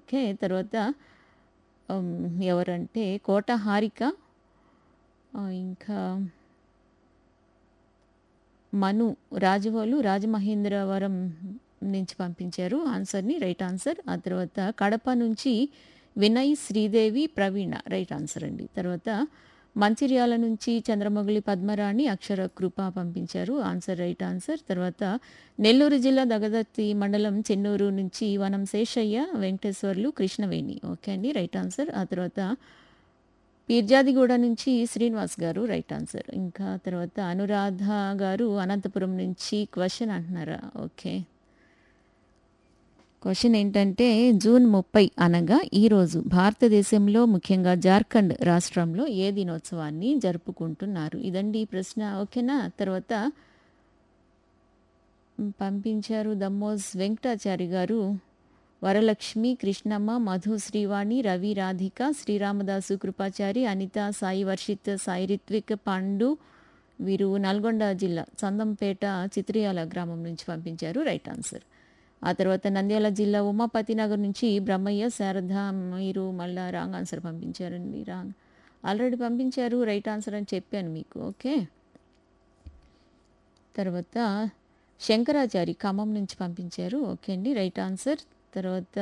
okay తర్వాత ఉమ్, ఎవరంటే కోట హారిక ఆ, ఇంకా మను రాజవోలు రాజమహేంద్రవరం నుంచి పంపించారు ఆన్సర్ని రైట్ ఆన్సర్ ఆ తర్వాత కడప నుంచి వినయ్ శ్రీదేవి ప్రవీణ రైట్ ఆన్సర్ అండి తర్వాత మంచిర్యాల నుంచి చంద్రమౌళి పద్మరాణి అక్షర కృప పంపించారు ఆన్సర్ రైట్ ఆన్సర్ తర్వాత నెల్లూరు జిల్లా దగదత్తి మండలం చెన్నూరు నుంచి వనం శేషయ్య వెంకటేశ్వర్లు కృష్ణవేణి ఓకే అండి రైట్ ఆన్సర్ ఆ తర్వాత పీర్జాదిగూడ నుంచి శ్రీనివాస్ గారు రైట్ ఆన్సర్ ఇంకా తర్వాత అనురాధ గారు అనంతపురం నుంచి క్వశ్చన్ అంటున్నారా ఓకే క్వశ్చన్ ఏంటంటే జూన్ ముప్పై అనగా ఈరోజు భారతదేశంలో ముఖ్యంగా జార్ఖండ్ రాష్ట్రంలో ఏ దినోత్సవాన్ని జరుపుకుంటున్నారు ఇదండి ఈ ప్రశ్న ఓకేనా తర్వాత మ్, పంపించారు దమ్మోజ్ వెంకటాచారి గారు వరలక్ష్మి కృష్ణమ్మ మధు శ్రీవాణి రవి రాధిక శ్రీరామదాసు కృపాచారి అనిత సాయి వర్షిత్ సాయి రిత్విక్ పండు వీరు నల్గొండ జిల్లా చందంపేట చిత్రియాల గ్రామం నుంచి పంపించారు రైట్ ఆన్సర్ ఆ తర్వాత నంద్యాల జిల్లా ఉమాపతి నగర్ నుంచి బ్రహ్మయ్య శారద మీరు మళ్ళా రాంగ్ ఆన్సర్ పంపించారండి రాంగ్ ఆల్రెడీ పంపించారు రైట్ ఆన్సర్ అని చెప్పాను మీకు ఓకే తర్వాత శంకరాచారి ఖమ్మం నుంచి పంపించారు ఓకే అండి రైట్ ఆన్సర్ తర్వాత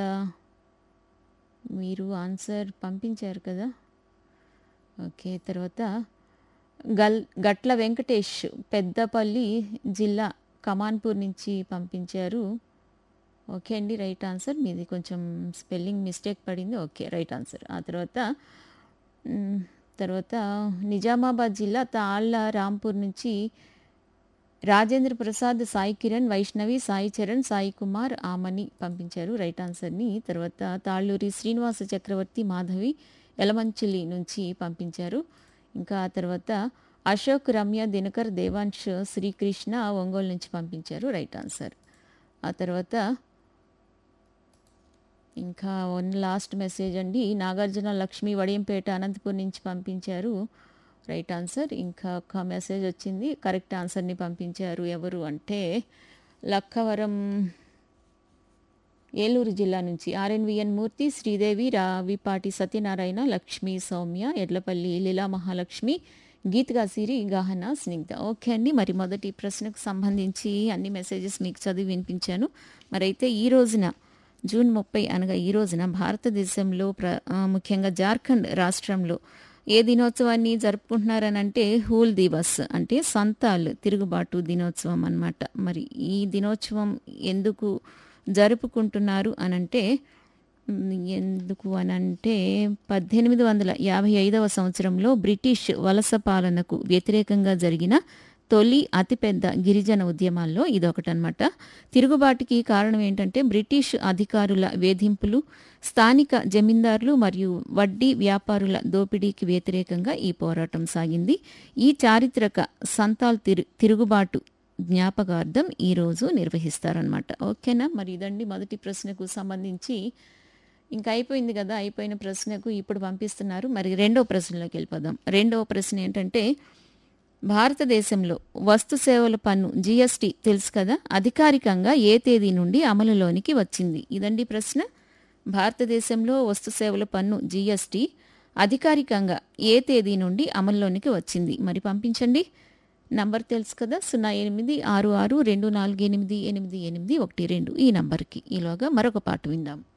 మీరు ఆన్సర్ పంపించారు కదా ఓకే తర్వాత గల్ గట్ల వెంకటేష్ పెద్దపల్లి జిల్లా కమాన్పూర్ నుంచి పంపించారు ఓకే అండి రైట్ ఆన్సర్ మీది కొంచెం స్పెల్లింగ్ మిస్టేక్ పడింది ఓకే రైట్ ఆన్సర్ ఆ తర్వాత మ్, తర్వాత నిజామాబాద్ జిల్లా తాళ్ళ రాంపూర్ నుంచి రాజేంద్ర ప్రసాద్ సాయి కిరణ్ వైష్ణవి సాయి చరణ్ సాయి కుమార్ ఆమని పంపించారు రైట్ ఆన్సర్ని తర్వాత తాళ్ళూరి శ్రీనివాస చక్రవర్తి మాధవి ఎలమంచిలి నుంచి పంపించారు ఇంకా ఆ తర్వాత అశోక్ రమ్య దినకర్ దేవాంశ్ శ్రీకృష్ణ ఒంగోలు నుంచి పంపించారు రైట్ ఆన్సర్ ఆ తర్వాత ఇంకా వన్ లాస్ట్ మెసేజ్ అండి నాగార్జున లక్ష్మి వడియంపేట అనంతపూర్ నుంచి పంపించారు రైట్ ఆన్సర్ ఇంకా ఒక మెసేజ్ వచ్చింది కరెక్ట్ ఆన్సర్ని పంపించారు ఎవరు అంటే లక్కవరం ఏలూరు జిల్లా నుంచి ఆర్ఎన్విఎన్ మూర్తి శ్రీదేవి రావిపాటి సత్యనారాయణ లక్ష్మి సౌమ్య ఎడ్లపల్లి లీలా మహాలక్ష్మి గీత్గా సిరి గహన స్నిగ్ధ ఓకే అండి మరి మొదటి ప్రశ్నకు సంబంధించి అన్ని మెసేజెస్ మీకు చదివి వినిపించాను మరైతే ఈ రోజున జూన్ ముప్పై అనగా ఈ రోజున భారతదేశంలో ప్ర ఆ, ముఖ్యంగా జార్ఖండ్ రాష్ట్రంలో ఏ దినోత్సవాన్ని జరుపుకుంటున్నారని అంటే హూల్ దివస్ అంటే సంతాల్ తిరుగుబాటు దినోత్సవం అన్నమాట మరి ఈ దినోత్సవం ఎందుకు జరుపుకుంటున్నారు అనంటే మ్, ఎందుకు అనంటే పద్దెనిమిది వందల యాభై ఐదవ సంవత్సరంలో బ్రిటిష్ వలస పాలనకు వ్యతిరేకంగా జరిగిన తొలి అతిపెద్ద గిరిజన ఉద్యమాల్లో ఇదొకటనమాట తిరుగుబాటుకి కారణం ఏంటంటే బ్రిటిష్ అధికారుల వేధింపులు స్థానిక జమీందారులు మరియు వడ్డీ వ్యాపారుల దోపిడీకి వ్యతిరేకంగా ఈ పోరాటం సాగింది ఈ చారిత్రక సంతాల్ తిరు తిరుగుబాటు జ్ఞాపకార్థం ఈరోజు నిర్వహిస్తారనమాట ఓకేనా మరి ఇదండి మొదటి ప్రశ్నకు సంబంధించి ఇంకా అయిపోయింది కదా అయిపోయిన ప్రశ్నకు ఇప్పుడు పంపిస్తున్నారు మరి రెండో ప్రశ్నలోకి వెళ్ళిపోదాం రెండవ ప్రశ్న ఏంటంటే భారతదేశంలో వస్తు సేవల పన్ను జీఎస్టీ తెలుసు కదా అధికారికంగా ఏ తేదీ నుండి అమలులోనికి వచ్చింది ఇదండి ప్రశ్న భారతదేశంలో వస్తు సేవల పన్ను జీఎస్టీ అధికారికంగా ఏ తేదీ నుండి అమల్లోనికి వచ్చింది మరి పంపించండి నంబర్ తెలుసు కదా సున్నా ఎనిమిది ఆరు ఆరు రెండు నాలుగు ఎనిమిది ఎనిమిది ఎనిమిది ఒకటి రెండు ఈ నంబర్కి ఈలోగా మరొక పాట విందాం